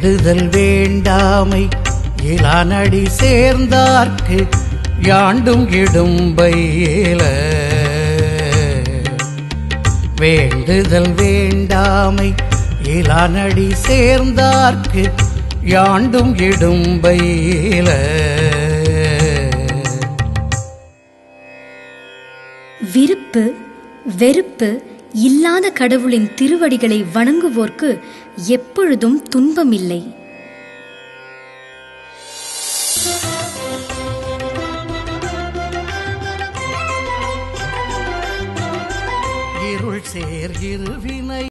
வேண்டுதல் வேண்டாமை இலானடி சேர்ந்தார்க்கு யாண்டும் இடும்பையில வேண்டுதல் வேண்டாமை இலானடி சேர்ந்தார்க்கு யாண்டும் இடும்பையில விருப்பு வெறுப்பு இல்லாத கடவுளின் திருவடிகளை வணங்குவோர்க்கு எப்பொழுதும் துன்பமில்லை இருள் சேர் இருவினை